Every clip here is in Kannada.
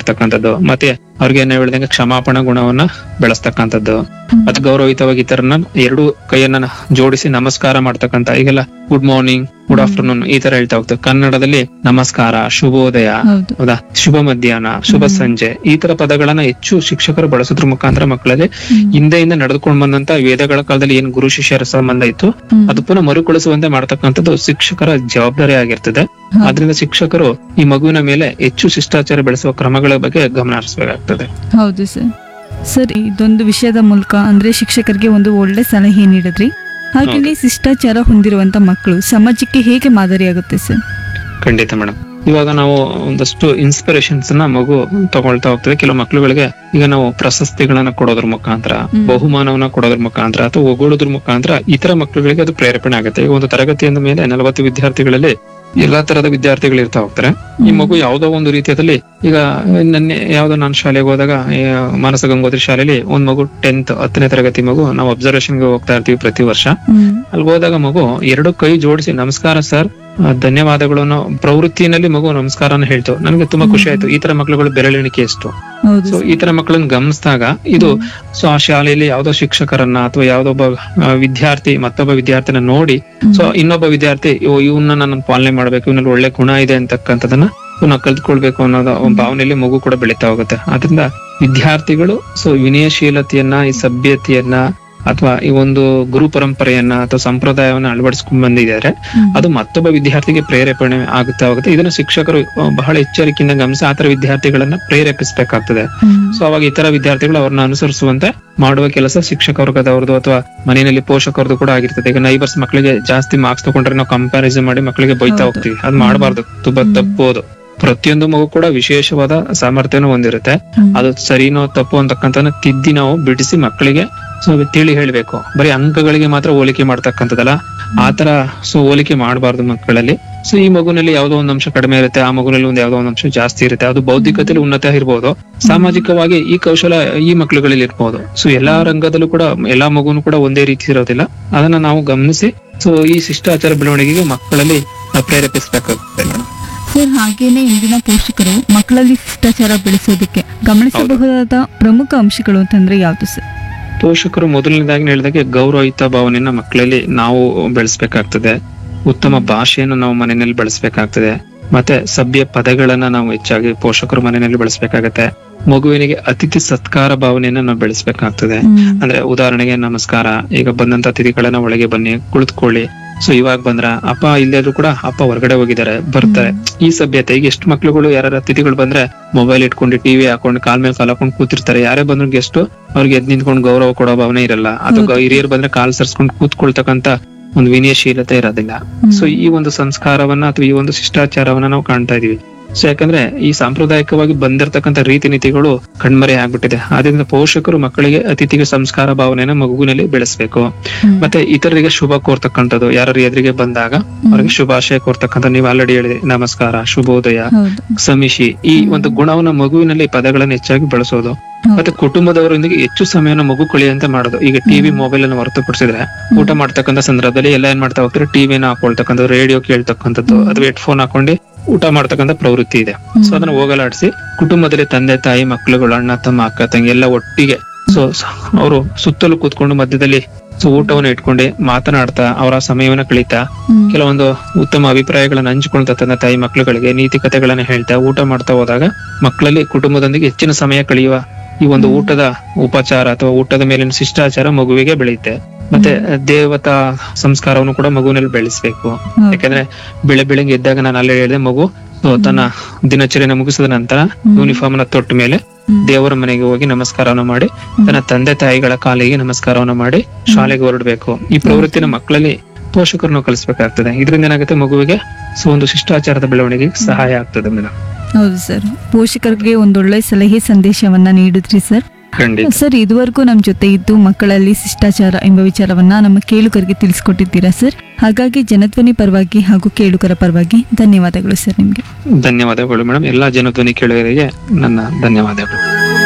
ಮಾಡ್ತಕ್ಕಂಥದ್ದು ಮತ್ತೆ ಅವ್ರಿಗೆ ಏನ್ ಹೇಳ್ದಂಗೆ ಕ್ಷಮಾಪಣಾ ಗುಣವನ್ನ ಬೆಳೆಸ್ತಕ್ಕಂಥದ್ದು ಮತ್ತೆ ಗೌರವಯುತವಾಗಿ ಇತರನ್ನ ಎರಡು ಕೈಯನ್ನ ಜೋಡಿಸಿ ನಮಸ್ಕಾರ ಮಾಡ್ತಕ್ಕಂಥ ಈಗೆಲ್ಲ ಗುಡ್ ಮಾರ್ನಿಂಗ್ ಗುಡ್ ಆಫ್ಟರ್ನೂನ್ ಈ ತರ ಹೇಳ್ತಾ ಹೋಗ್ತೇವೆ ಕನ್ನಡದಲ್ಲಿ ನಮಸ್ಕಾರ ಶುಭೋದಯ ಹೌದು ಹೌದಾ ಶುಭ ಮಧ್ಯಾಹ್ನ ಶುಭ ಸಂಜೆ ಈ ತರ ಪದಗಳನ್ನ ಹೆಚ್ಚು ಶಿಕ್ಷಕರು ಬಳಸೋದ್ರ ಮುಖಾಂತರ ಮಕ್ಕಳಲ್ಲಿ ಹಿಂದೆಯಿಂದ ನಡೆದುಕೊಂಡು ಬಂದಂತ ವೇದಗಳ ಕಾಲದಲ್ಲಿ ಏನ್ ಗುರು ಶಿಷ್ಯರ ಸಂಬಂಧ ಇತ್ತು ಹ್ಮ್. ಅದು ಪುನಃ ಮರುಕಳಿಸುವಂತೆ ಮಾಡ್ತಕ್ಕಂಥದ್ದು ಶಿಕ್ಷಕರ ಜವಾಬ್ದಾರಿ ಆಗಿರ್ತದೆ ಆದ್ರಿಂದ ಶಿಕ್ಷಕರು ಈ ಮಗುವಿನ ಮೇಲೆ ಹೆಚ್ಚು ಶಿಷ್ಟಾಚಾರ ಬೆಳೆಸುವ ಕ್ರಮಗಳ ಬಗ್ಗೆ ಗಮನ ಹರಿಸಬೇಕಾಗ್ತದೆ ಹೌದು ಸರ್ ಸರ್ ಇದೊಂದು ವಿಷಯದ ಮೂಲಕ ಅಂದ್ರೆ ಶಿಕ್ಷಕರಿಗೆ ಒಂದು ಒಳ್ಳೆ ಸಲಹೆ ನೀಡಿದ್ರಿ ಹಾಗೆಯೇ ಶಿಷ್ಟಾಚಾರ ಹೊಂದಿರುವಂತ ಮಕ್ಕಳು ಸಮಾಜಕ್ಕೆ ಹೇಗೆ ಮಾದರಿಯಾಗುತ್ತೆ ಸರ್ ಖಂಡಿತ ಮೇಡಮ್ ಇವಾಗ ನಾವು ಒಂದಷ್ಟು ಇನ್ಸ್ಪಿರೇಷನ್ಸ್ ನ ಮಗು ತಗೊಳ್ತಾ ಹೋಗ್ತದೆ ಕೆಲವು ಮಕ್ಳುಗಳಿಗೆ ಈಗ ನಾವು ಪ್ರಶಸ್ತಿಗಳನ್ನ ಕೊಡೋದ್ರ ಮುಖಾಂತರ ಹ್ಮ್. ಬಹುಮಾನವನ್ನ ಕೊಡೋದ್ರ ಮುಖಾಂತರ ಅಥವಾ ಒಗ್ಗೂಡೋದ್ರ ಮುಖಾಂತರ ಇತರ ಮಕ್ಕಳುಗಳಿಗೆ ಅದು ಪ್ರೇರೇಪಣೆ ಆಗುತ್ತೆ ಈಗ ಒಂದು ತರಗತಿಯಿಂದ ಮೇಲೆ ನಲವತ್ತು ವಿದ್ಯಾರ್ಥಿಗಳಲ್ಲಿ ಎಲ್ಲಾ ತರದ ವಿದ್ಯಾರ್ಥಿಗಳು ಇರ್ತಾ ಹೋಗ್ತಾರೆ ಈ ಮಗು ಯಾವ್ದೋ ಒಂದು ರೀತಿಯಲ್ಲಿ ಈಗ ನನ್ನ ಯಾವ್ದೋ ನಾನು ಶಾಲೆಗೆ ಹೋದಾಗ ಈ ಮಾನಸ ಗಂಗೋತ್ರಿ ಶಾಲೆಯಲ್ಲಿ ಒಂದ್ ಮಗು ಟೆಂತ್ ಹತ್ತನೇ ತರಗತಿ ಮಗು ನಾವು ಅಬ್ಸರ್ವೇಷನ್ ಗೆ ಹೋಗ್ತಾ ಇರ್ತೀವಿ ಪ್ರತಿ ವರ್ಷ ಹ್ಮ್ ಅಲ್ಲಿ ಹೋದಾಗ ಮಗು ಎರಡು ಕೈ ಜೋಡಿಸಿ ನಮಸ್ಕಾರ ಸರ್ ಆ, ಧನ್ಯವಾದಗಳು ಅನ್ನೋ ಪ್ರವೃತ್ತಿನಲ್ಲಿ ಮಗು ನಮಸ್ಕಾರನ ಹೇಳ್ತು ನನಗೆ ತುಂಬಾ ಖುಷಿ ಆಯ್ತು ಈ ತರ ಮಕ್ಕಳುಗಳು ಬೆರಳೆಣಿಕೆ ಎಷ್ಟು ಹೌದು ಸೊ ಈ ತರ ಮಕ್ಕಳನ್ನ ಗಮನಿಸಿದಾಗ ಇದು ಸೊ ಆ ಶಾಲೆಯಲ್ಲಿ ಯಾವ್ದೋ ಶಿಕ್ಷಕರನ್ನ ಅಥವಾ ಯಾವ್ದೋ ಒಬ್ಬ ಆ, ವಿದ್ಯಾರ್ಥಿ ಮತ್ತೊಬ್ಬ ವಿದ್ಯಾರ್ಥಿನ ನೋಡಿ ಸೊ ಇನ್ನೊಬ್ಬ ವಿದ್ಯಾರ್ಥಿ ಇವನ್ನ ನಾನು ಪಾಲನೆ ಮಾಡ್ಬೇಕು ಇವನಲ್ಲಿ ಒಳ್ಳೆ ಗುಣ ಇದೆ ಅಂತಕ್ಕಂಥದನ್ನ ನಾವು ಕಲ್ತ್ಕೊಳ್ಬೇಕು ಅನ್ನೋದು ಒಂದು ಭಾವನೆಯಲ್ಲಿ ಮಗು ಕೂಡ ಬೆಳೀತಾ ಹೋಗುತ್ತೆ ಆದ್ರಿಂದ ವಿದ್ಯಾರ್ಥಿಗಳು ಸೊ ವಿನಯಶೀಲತೆಯನ್ನ ಈ ಸಭ್ಯತೆಯನ್ನ ಅಥವಾ ಈ ಒಂದು ಗುರು ಪರಂಪರೆಯನ್ನ ಅಥವಾ ಸಂಪ್ರದಾಯವನ್ನ ಅಳವಡಿಸ್ಕೊಂಡ್ ಬಂದಿದ್ದಾರೆ ಹ್ಮ್. ಅದು ಮತ್ತೊಬ್ಬ ವಿದ್ಯಾರ್ಥಿಗೆ ಪ್ರೇರೇಪಣೆ ಆಗುತ್ತಾ ಹೋಗುತ್ತೆ ಇದನ್ನ ಶಿಕ್ಷಕರು ಆ, ಬಹಳ ಎಚ್ಚರಿಕೆಯಿಂದ ಗಮನಿಸಿ ಆತರ ವಿದ್ಯಾರ್ಥಿಗಳನ್ನ ಪ್ರೇರೇಪಿಸಬೇಕಾಗ್ತದೆ ಹ್ಮ್. ಸೊ ಅವಾಗ ಇತರ ವಿದ್ಯಾರ್ಥಿಗಳು ಅವ್ರನ್ನ ಅನುಸರಿಸುವಂತೆ ಮಾಡುವ ಕೆಲಸ ಶಿಕ್ಷಕ ವರ್ಗದವ್ರದ್ದು ಅಥವಾ ಮನೆಯಲ್ಲಿ ಪೋಷಕರದ್ದು ಕೂಡ ಆಗಿರ್ತದೆ ಈಗ ನೈಬರ್ಸ್ ಮಕ್ಕಳಿಗೆ ಜಾಸ್ತಿ ಮಾರ್ಕ್ಸ್ ತಗೊಂಡ್ರೆ ನಾವು ಕಂಪ್ಯಾರಿಸನ್ ಮಾಡಿ ಮಕ್ಕಳಿಗೆ ಬೈತಾ ಹೌದು. ಹೋಗ್ತೀವಿ ಅದ್ ಮಾಡಬಾರ್ದು ತುಂಬಾ ಹ್ಮ್. ತಪ್ಪೋದು ಪ್ರತಿಯೊಂದು ಮಗು ಕೂಡ ವಿಶೇಷವಾದ ಸಾಮರ್ಥ್ಯನೂ ಹೊಂದಿರುತ್ತೆ ಹ್ಮ್. ಅದು ಸರಿನೋ ತಪ್ಪು ಅಂತಕ್ಕಂಥ ತಿದ್ದಿ ನಾವು ಬಿಡಿಸಿ ಮಕ್ಕಳಿಗೆ ಸೊ ತಿಳಿ ಹೇಳ್ಬೇಕು ಬರೀ ಅಂಕಗಳಿಗೆ ಮಾತ್ರ ಹೋಲಿಕೆ ಮಾಡ್ತಕ್ಕಂಥದ್ದಲ್ಲ ಆತರ ಸೊ ಹೋಲಿಕೆ ಮಾಡಬಾರ್ದು ಮಕ್ಕಳಲ್ಲಿ ಸೊ ಈ ಮಗುನಲ್ಲಿ ಯಾವ್ದೋ ಒಂದ್ ಅಂಶ ಕಡಿಮೆ ಇರುತ್ತೆ ಆ ಮಗುನಲ್ಲಿ ಒಂದ್ ಯಾವ್ದೋ ಒಂದ್ ಅಂಶ ಜಾಸ್ತಿ ಇರುತ್ತೆ ಅದು ಬೌದ್ಧಿಕತೆಯಲ್ಲಿ ಉನ್ನತ ಇರ್ಬೋದು ಸಾಮಾಜಿಕವಾಗಿ ಈ ಕೌಶಲ ಈ ಮಕ್ಕಳುಗಳಲ್ಲಿ ಇರ್ಬೋದು ಸೊ ಎಲ್ಲಾ ರಂಗದಲ್ಲೂ ಕೂಡ ಎಲ್ಲಾ ಮಗುನು ಕೂಡ ಒಂದೇ ರೀತಿ ಇರೋದಿಲ್ಲ ಅದನ್ನ ನಾವು ಗಮನಿಸಿ ಸೊ ಈ ಶಿಷ್ಟಾಚಾರ ಬೆಳವಣಿಗೆಗೆ ಮಕ್ಕಳಲ್ಲಿ ನಾವು ಪ್ರೇರೇಪಿಸಬೇಕಾಗುತ್ತೆ ಮೇಡಮ್ ಸರ್ ಹಾಗೇನೆ ಇಂದಿನ ಪೋಷಕರು ಮಕ್ಕಳಲ್ಲಿ ಶಿಷ್ಟಾಚಾರ ಬೆಳೆಸೋದಕ್ಕೆ ಗಮನಿಸಬಹುದಾದ ಪ್ರಮುಖ ಅಂಶಗಳು ಅಂತಂದ್ರೆ ಯಾವ್ದು ಸರ್ ಪೋಷಕರು ಮೊದಲನೇದಾಗಿ ಹೇಳಿದಾಗೆ ಗೌರವಯುತ ಭಾವನೆಯನ್ನ ಮಕ್ಕಳಲ್ಲಿ ನಾವು ಬೆಳೆಸ್ಬೇಕಾಗ್ತದೆ ಉತ್ತಮ ಭಾಷೆಯನ್ನು ನಾವು ಮನೆಯಲ್ಲಿ ಬೆಳೆಸ್ಬೇಕಾಗ್ತದೆ ಮತ್ತೆ ಸಭ್ಯ ಪದಗಳನ್ನ ನಾವು ಹೆಚ್ಚಾಗಿ ಪೋಷಕರು ಮನೆಯಲ್ಲಿ ಬೆಳೆಸ್ಬೇಕಾಗತ್ತೆ ಮಗುವಿನಿಗೆ ಅತಿಥಿ ಸತ್ಕಾರ ಭಾವನೆಯನ್ನ ನಾವು ಬೆಳೆಸ್ಬೇಕಾಗ್ತದೆ ಅಂದ್ರೆ ಉದಾಹರಣೆಗೆ ನಮಸ್ಕಾರ ಈಗ ಬಂದಂತ ಅತಿಥಿಗಳನ್ನ ಒಳಗೆ ಬನ್ನಿ ಕುಳಿತುಕೊಳ್ಳಿ ಸೊ ಇವಾಗ ಬಂದ್ರ ಅಪ್ಪ ಇಲ್ಲದ್ರು ಕೂಡ ಅಪ್ಪ ಹೊರಗಡೆ ಹೋಗಿದ್ದಾರೆ ಬರ್ತಾರೆ ಈ ಸಭ್ಯತೆ ಈಗ ಎಷ್ಟು ಮಕ್ಳುಗಳು ಯಾರ ಅತಿಥಿಗಳು ಬಂದ್ರೆ ಮೊಬೈಲ್ ಇಟ್ಕೊಂಡು ಟಿವಿ ಹಾಕೊಂಡು ಕಾಲ್ ಮೇಲೆ ಕಾಲ್ ಹಾಕೊಂಡು ಕೂತಿರ್ತಾರೆ ಯಾರೇ ಬಂದ್ರು ಗೆಸ್ಟ್ ಅವ್ರಿಗೆ ಎದ್ ನಿಂತ್ಕೊಂಡು ಗೌರವ ಕೊಡೋ ಭಾವನೆ ಇರಲ್ಲ ಅಥವಾ ಹಿರಿಯರು ಬಂದ್ರೆ ಕಾಲ್ ಸರ್ಸ್ಕೊಂಡು ಕೂತ್ಕೊಳ್ತಕ್ಕಂತ ಒಂದು ವಿನಯಶೀಲತೆ ಇರೋದಿಲ್ಲ ಸೊ ಈ ಒಂದು ಸಂಸ್ಕಾರವನ್ನ ಅಥವಾ ಈ ಒಂದು ಶಿಷ್ಟಾಚಾರವನ್ನ ನಾವು ಕಾಣ್ತಾ ಇದೀವಿ ಸೊ ಯಾಕಂದ್ರೆ ಈ ಸಾಂಪ್ರದಾಯಿಕವಾಗಿ ಬಂದಿರತಕ್ಕಂತ ರೀತಿ ನೀತಿಗಳು ಕಣ್ಮರೆ ಆಗ್ಬಿಟ್ಟಿದೆ ಆದ್ರಿಂದ ಪೋಷಕರು ಮಕ್ಕಳಿಗೆ ಅತಿಥಿಗೆ ಸಂಸ್ಕಾರ ಭಾವನೆಯನ್ನ ಮಗುವಿನಲ್ಲಿ ಬೆಳೆಸ್ಬೇಕು ಮತ್ತೆ ಇತರರಿಗೆ ಶುಭ ಕೋರ್ತಕ್ಕಂಥದ್ದು ಯಾರು ಎದುರಿಗೆ ಬಂದಾಗ ಅವ್ರಿಗೆ ಶುಭಾಶಯ ಕೋರ್ತಕ್ಕಂಥ ನೀವು ಆಲ್ರೆಡಿ ಹೇಳಿದೆ ನಮಸ್ಕಾರ ಶುಭೋದಯ ಹೌದು ಸಮಿಷಿ ಈ ಒಂದು ಗುಣವನ್ನ ಮಗುವಿನಲ್ಲಿ ಪದಗಳನ್ನು ಹೆಚ್ಚಾಗಿ ಬಳಸೋದು ಮತ್ತೆ ಕುಟುಂಬದವರೊಂದಿಗೆ ಹೆಚ್ಚು ಸಮಯನ ಮಗು ಕಳಿಯಂತೆ ಮಾಡೋದು ಈಗ ಟಿವಿ ಮೊಬೈಲ್ ಅನ್ನು ಹೊರತುಪಡಿಸಿದ್ರೆ ಊಟ ಮಾಡ್ತಕ್ಕಂಥ ಸಂದರ್ಭದಲ್ಲಿ ಎಲ್ಲ ಏನ್ ಮಾಡ್ತಾ ಹೋಗ್ತಾರೆ ಟಿವಿನ ಹಾಕೊಳ್ತಕ್ಕಂಥದ್ದು ರೇಡಿಯೋ ಕೇಳ್ತಕ್ಕಂಥದ್ದು ಅಥವಾ ಹೆಡ್ಫೋನ್ ಹಾಕೊಂಡು ಊಟ ಮಾಡ್ತಕ್ಕಂಥ ಪ್ರವೃತ್ತಿ ಇದೆ ಸೊ ಅದನ್ನ ಹೋಗಲಾಡಿಸಿ ಕುಟುಂಬದಲ್ಲಿ ತಂದೆ ತಾಯಿ ಮಕ್ಕಳುಗಳು ಅಣ್ಣ ತಮ್ಮ ಅಕ್ಕ ತಂಗಿ ಎಲ್ಲ ಒಟ್ಟಿಗೆ ಸೊ ಅವರು ಸುತ್ತಲೂ ಕೂತ್ಕೊಂಡು ಮಧ್ಯದಲ್ಲಿ ಸೊ ಊಟವನ್ನು ಇಟ್ಕೊಂಡು ಮಾತನಾಡ್ತಾ ಅವರ ಸಮಯವನ್ನ ಕಳೀತಾ ಹ್ಮ್. ಕೆಲವೊಂದು ಉತ್ತಮ ಅಭಿಪ್ರಾಯಗಳನ್ನ ಹಂಚಿಕೊಳ್ತಾ ತಂದೆ ತಾಯಿ ಮಕ್ಕಳುಗಳಿಗೆ ನೀತಿ ಕಥೆಗಳನ್ನ ಹೇಳ್ತಾ ಊಟ ಮಾಡ್ತಾ ಹೋದಾಗ ಮಕ್ಕಳಲ್ಲಿ ಕುಟುಂಬದೊಂದಿಗೆ ಹೆಚ್ಚಿನ ಸಮಯ ಕಳೆಯುವ ಈ ಒಂದು ಊಟದ ಉಪಚಾರ ಅಥವಾ ಊಟದ ಮೇಲಿನ ಶಿಷ್ಟಾಚಾರ ಮಗುವಿಗೆ ಬೆಳೆಯುತ್ತೆ ಮತ್ತೆ ದೇವತಾ ಸಂಸ್ಕಾರವನ್ನು ಕೂಡ ಮಗುವಿನಲ್ಲಿ ಬೆಳೆಸ್ಬೇಕು ಹೌದು. ಯಾಕಂದ್ರೆ ಬೆಳೆ ಬೆಳಗ್ಗೆ ಎದ್ದಾಗ ನಾನು ಅಲ್ಲೇ ಹೇಳಿದೆ ಮಗು ಸೊ ತನ್ನ ದಿನಚರಿನ ಮುಗಿಸಿದ ನಂತರ ಯೂನಿಫಾರ್ಮ್ ನ ತೊಟ್ಟ ಮೇಲೆ ಹ್ಮ್. ದೇವರ ಮನೆಗೆ ಹೋಗಿ ನಮಸ್ಕಾರವನ್ನು ಮಾಡಿ ತನ್ನ ತಂದೆ ತಾಯಿಗಳ ಕಾಲಿಗೆ ನಮಸ್ಕಾರವನ್ನು ಮಾಡಿ ಶಾಲೆಗೆ ಹೊರಡ್ಬೇಕು ಈ ಪ್ರವೃತ್ತಿನ ಮಕ್ಕಳಲ್ಲಿ ಪೋಷಕರನ್ನು ಕಲಿಸ್ಬೇಕಾಗ್ತದೆ ಇದರಿಂದ ಏನಾಗುತ್ತೆ ಮಗುವಿಗೆ ಸೊ ಒಂದು ಶಿಷ್ಟಾಚಾರದ ಬೆಳವಣಿಗೆಗೆ ಸಹಾಯ ಆಗ್ತದೆ ಮೇಡಮ್ ಹೌದು ಸರ್ ಪೋಷಕರಿಗೆ ಒಂದೊಳ್ಳೆ ಸಲಹೆ ಸಂದೇಶವನ್ನ ನೀಡಿದ್ರಿ ಸರ್ ಖಂಡಿತ ಸರ್ ಇದುವರೆಗೂ ನಮ್ಮ ಜೊತೆ ಇದ್ದು ಮಕ್ಕಳಲ್ಲಿ ಶಿಷ್ಟಾಚಾರ ಎಂಬ ವಿಚಾರವನ್ನ ನಮ್ಮ ಕೇಳುಗರಿಗೆ ತಿಳಿಸ್ಕೊಟ್ಟಿದ್ದೀರಾ ಸರ್ ಹಾಗಾಗಿ ಜನಧ್ವನಿ ಪರವಾಗಿ ಹಾಗೂ ಕೇಳುಗರ ಪರವಾಗಿ ಧನ್ಯವಾದಗಳು ಸರ್ ನಿಮ್ಗೆ ಧನ್ಯವಾದಗಳು ಮೇಡಮ್ ಎಲ್ಲಾ ಜನಧ್ವನಿ ಕೇಳುಗರಿಗೆ ನನ್ನ ಧನ್ಯವಾದಗಳು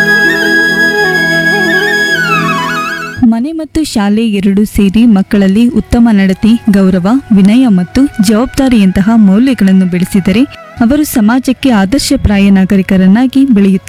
ಮನೆ ಮತ್ತು ಶಾಲೆ ಎರಡೂ ಸೇರಿ ಮಕ್ಕಳಲ್ಲಿ ಉತ್ತಮ ನಡತೆ ಗೌರವ ವಿನಯ ಮತ್ತು ಜವಾಬ್ದಾರಿಯಂತಹ ಮೌಲ್ಯಗಳನ್ನು ಬೆಳೆಸಿದರೆ ಅವರು ಸಮಾಜಕ್ಕೆ ಆದರ್ಶಪ್ರಾಯ ನಾಗರಿಕರನ್ನಾಗಿ ಬೆಳೆಯುತ್ತಾರೆ